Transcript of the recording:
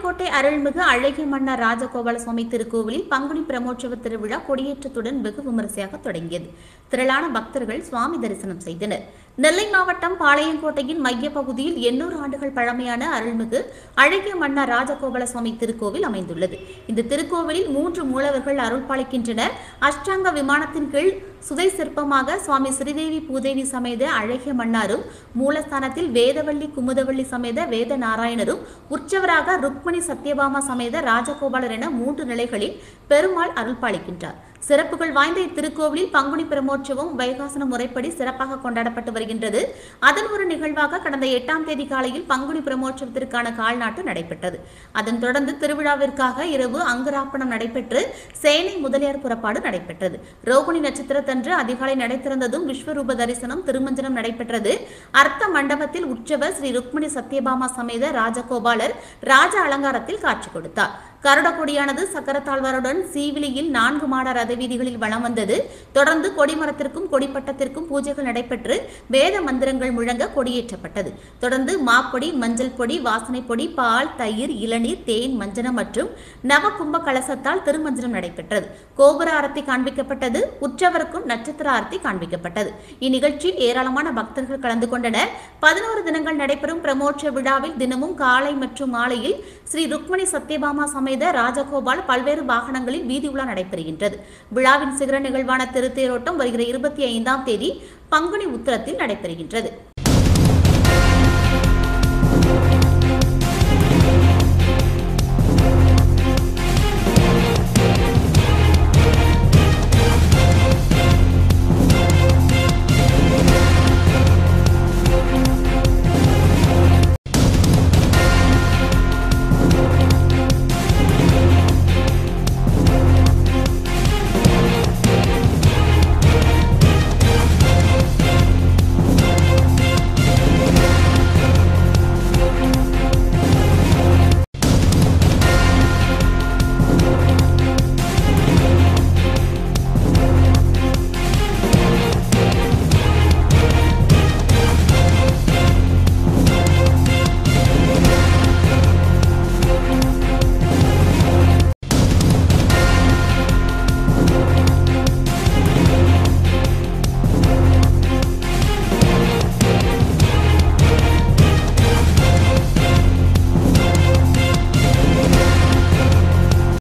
பாளையங்கோட்டை அருள்மிகு அழகிய மன்னர் ராஜகோபால சுவாமி திருக்கோவிலில் பங்குனி பிரமோற்சவ திருவிழா கொடியேற்றத்துடன் வெகு விமரிசையாக தொடங்கியது திரளான பக்தர்கள் சுவாமி தரிசனம் செய்தனர் நெல்லை மாவட்டம் பாளையங்கோட்டையின் மைய பகுதியில் எண்ணூறு ஆண்டுகள் பழமையான அருள்மிகு அழகிய மன்னர் ராஜகோபால சுவாமி திருக்கோவில் அமைந்துள்ளது இந்த திருக்கோவிலில் மூன்று மூலவர்கள் அருள் பாலிக்கின்றனர் அஷ்டாங்க விமானத்தின் கீழ் சுதை சிற்பமாக சுவாமி ஸ்ரீதேவி பூதேவி சமேத அழகிய மன்னாரும் மூலஸ்தானத்தில் வேதவள்ளி குமுதவள்ளி சமேத வேத நாராயணரும் உற்சவராக ருக்மணி சத்யபாமா சமேத ராஜகோபாலர் என மூன்று நிலைகளில் பெருமாள் அருள் பாலிக்கின்றார் சிறப்புகள் வாய்ந்த இத்திருக்கோவிலில் பங்குனி பிரமோற்சவம் வைகாசன முறைப்படி சிறப்பாக கொண்டாடப்பட்டு வருகின்றது அதன் ஒரு நிகழ்வாக கடந்த எட்டாம் தேதி காலையில் பங்குனி பிரமோற்சவத்திற்கான கால்நாட்டு நடைபெற்றது அதன் தொடர்ந்து திருவிழாவிற்காக இரவு அங்குராப்பணம் நடைபெற்று சேனை முதலியார் புறப்பாடு நடைபெற்றது ரோகிணி நட்சத்திரத்தன்று அதிகாலை நடை திறந்ததும் விஸ்வரூப தரிசனம் திருமஞ்சனம் நடைபெற்றது அர்த்த மண்டபத்தில் உற்சவர் ஸ்ரீ ருக்மிணி சத்யபாமா சமேத ராஜகோபாலர் ராஜ அலங்காரத்தில் காட்சி கொடுத்தார் கருடக்கொடியானது சக்கரத்தாழ்வாருடன் சீவிலியில் நான்கு மாட ரத வீதிகளில் வலம் வந்தது தொடர்ந்து கொடிமரத்திற்கும் கொடிப்பட்டத்திற்கும் பூஜைகள் நடைபெற்று வேத மந்திரங்கள் முழங்க கொடியேற்றப்பட்டது தொடர்ந்து மாப்பொடி மஞ்சள் பொடி வாசனை பொடி பால் தயிர் இளநீர் தேன் மஞ்சனம் மற்றும் நவகும்ப கலசத்தால் திருமஞ்சனம் நடைபெற்றது கோபுர ஆரத்தி காண்பிக்கப்பட்டது உற்சவருக்கும் நட்சத்திர ஆரத்தி காண்பிக்கப்பட்டது இந்நிகழ்ச்சியில் ஏராளமான பக்தர்கள் கலந்து கொண்டனர் பதினோரு தினங்கள் நடைபெறும் பிரமோற்ச விழாவில் தினமும் காலை மற்றும் மாலையில் ஸ்ரீ ருக்மணி சத்யபாமா சமேத ராஜகோபால் பல்வேறு வாகனங்களில் வீதி உலா நடைபெறுகின்றது விழாவின் சிகர நிகழ்வான திருத்தேரோட்டம் வருகிற இருபத்தி ஐந்தாம் தேதி பங்குனி உத்திரத்தில் நடைபெறுகின்றது